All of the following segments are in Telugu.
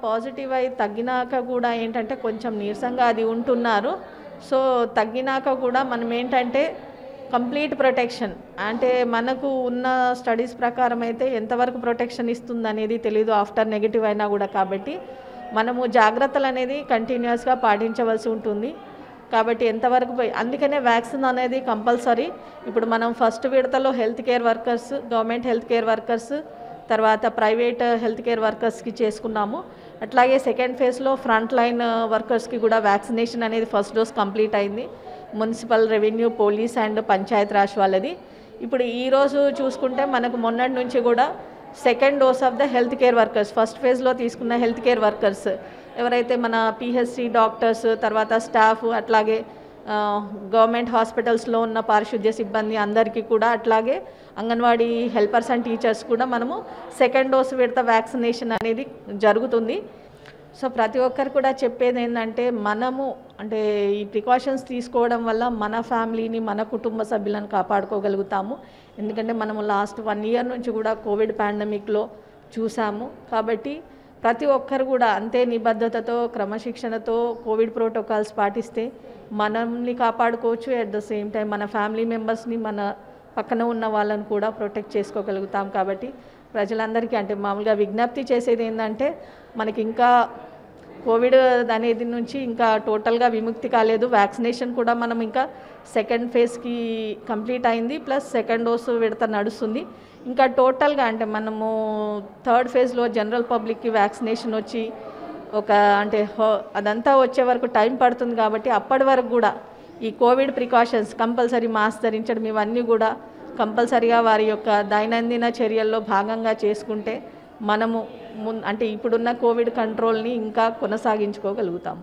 పాజిటివ్ అయి తగ్గినాక కూడా ఏంటంటే కొంచెం నీరసంగా అది ఉంటున్నారు సో తగ్గినాక కూడా మనం ఏంటంటే కంప్లీట్ ప్రొటెక్షన్ అంటే మనకు ఉన్న స్టడీస్ ప్రకారం అయితే ఎంతవరకు ప్రొటెక్షన్ ఇస్తుంది అనేది తెలీదు ఆఫ్టర్ నెగిటివ్ అయినా కూడా కాబట్టి మనము జాగ్రత్తలు అనేది కంటిన్యూస్గా పాటించవలసి ఉంటుంది కాబట్టి ఎంతవరకు పోయి అందుకనే వ్యాక్సిన్ అనేది కంపల్సరీ ఇప్పుడు మనం ఫస్ట్ విడతలో health care workers government health care workers తర్వాత ప్రైవేట్ హెల్త్ కేర్ వర్కర్స్కి చేసుకున్నాము అట్లాగే సెకండ్ ఫేజ్లో ఫ్రంట్ లైన్ వర్కర్స్కి కూడా వ్యాక్సినేషన్ అనేది ఫస్ట్ డోస్ కంప్లీట్ అయింది municipal revenue police and panchayat raj వాళ్ళది ఇప్పుడు ఈరోజు చూసుకుంటే మనకు మొన్నటి నుంచి కూడా second dose of the health care workers first ఫేజ్లో తీసుకున్న హెల్త్ కేర్ వర్కర్స్ ఎవరైతే మన పిహెచ్సి డాక్టర్స్ తర్వాత స్టాఫ్ అట్లాగే ఆ, గవర్నమెంట్ హాస్పిటల్స్లో ఉన్న పారిశుద్ధ్య సిబ్బంది అందరికీ కూడా అట్లాగే అంగన్వాడీ హెల్పర్స్ అండ్ టీచర్స్ కూడా మనము సెకండ్ డోస్ విడత వ్యాక్సినేషన్ అనేది జరుగుతుంది సో ప్రతి ఒక్కరు కూడా చెప్పేది ఏంటంటే మనము అంటే ఈ ప్రికాషన్స్ తీసుకోవడం వల్ల మన ఫ్యామిలీని మన కుటుంబ సభ్యులను కాపాడుకోగలుగుతాము ఎందుకంటే మనము లాస్ట్ వన్ ఇయర్ నుంచి కూడా కోవిడ్ పాండమిక్లో చూసాము కాబట్టి ప్రతి ఒక్కరు కూడా అంతే నిబద్ధతతో క్రమశిక్షణతో కోవిడ్ ప్రోటోకాల్స్ పాటిస్తే మనల్ని కాపాడుకోవచ్చు అట్ ద సేమ్ టైం మన ఫ్యామిలీ మెంబర్స్ని మన పక్కన ఉన్న వాళ్ళని కూడా ప్రొటెక్ట్ చేసుకోగలుగుతాం కాబట్టి ప్రజలందరికీ అంటే మామూలుగా విజ్ఞప్తి చేసేది ఏంటంటే మనకి ఇంకా కోవిడ్ అనేది నుంచి ఇంకా టోటల్గా విముక్తి కాలేదు వ్యాక్సినేషన్ కూడా మనం ఇంకా సెకండ్ ఫేజ్కి కంప్లీట్ అయింది ప్లస్ సెకండ్ డోసు విడత నడుస్తుంది ఇంకా టోటల్గా అంటే మనము థర్డ్ ఫేజ్లో జనరల్ పబ్లిక్కి వ్యాక్సినేషన్ వచ్చి ఒక అంటే హో- అదంతా వచ్చే వరకు టైం పడుతుంది కాబట్టి అప్పటి వరకు కూడా ఈ కోవిడ్ ప్రికాషన్స్ కంపల్సరీ మాస్క్ ధరించడం ఇవన్నీ కూడా కంపల్సరీగా వారి యొక్క దైనందిన చర్యల్లో భాగంగా చేసుకుంటే మనము మున్ అంటే ఇప్పుడున్న కోవిడ్ కంట్రోల్ని ఇంకా కొనసాగించుకోగలుగుతాము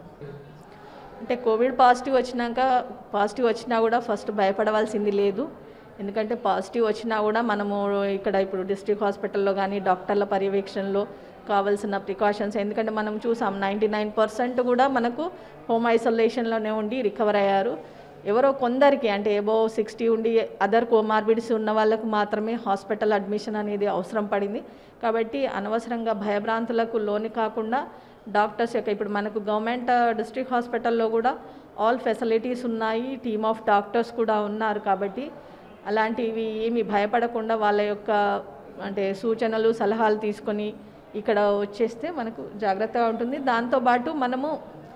అంటే కోవిడ్ పాజిటివ్ వచ్చినాక పాజిటివ్ వచ్చినా కూడా ఫస్ట్ భయపడవలసింది లేదు ఎందుకంటే పాజిటివ్ వచ్చినా కూడా మనము ఇక్కడ ఇప్పుడు డిస్ట్రిక్ట్ హాస్పిటల్లో కానీ డాక్టర్ల పర్యవేక్షణలో కావాల్సిన ప్రికాషన్స్ ఎందుకంటే మనం చూసాం నైంటీ నైన్ పర్సెంట్ కూడా మనకు హోమ్ ఐసోలేషన్లోనే ఉండి రికవర్ అయ్యారు ఎవరో కొందరికి అంటే ఎబో సిక్స్టీ ఉండి అదర్ కోమార్బిడ్స్ ఉన్న వాళ్ళకు మాత్రమే హాస్పిటల్ అడ్మిషన్ అనేది అవసరం పడింది కాబట్టి అనవసరంగా భయభ్రాంతులకు లోని కాకుండా డాక్టర్స్ యొక్క ఇప్పుడు మనకు గవర్నమెంట్ డిస్ట్రిక్ట్ హాస్పిటల్లో కూడా ఆల్ ఫెసిలిటీస్ ఉన్నాయి టీమ్ ఆఫ్ డాక్టర్స్ కూడా ఉన్నారు కాబట్టి అలాంటివి ఏమి భయపడకుండా వాళ్ళ యొక్క అంటే సూచనలు సలహాలు తీసుకొని ఇక్కడ వచ్చేస్తే మనకు జాగ్రత్తగా ఉంటుంది దాంతోపాటు మనము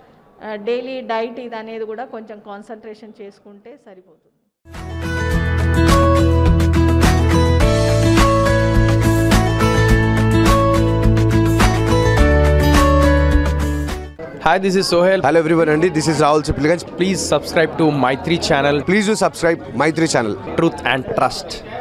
డైలీ డైట్ ఇది అనేది కూడా కొంచెం కాన్సన్ట్రేషన్ చేసుకుంటే సరిపోతుంది Hi, this is Sohail. Hello everyone, Andy. This is Rahul Chipliganj. Please subscribe to my three channel Please do subscribe my three channel. Truth and Trust.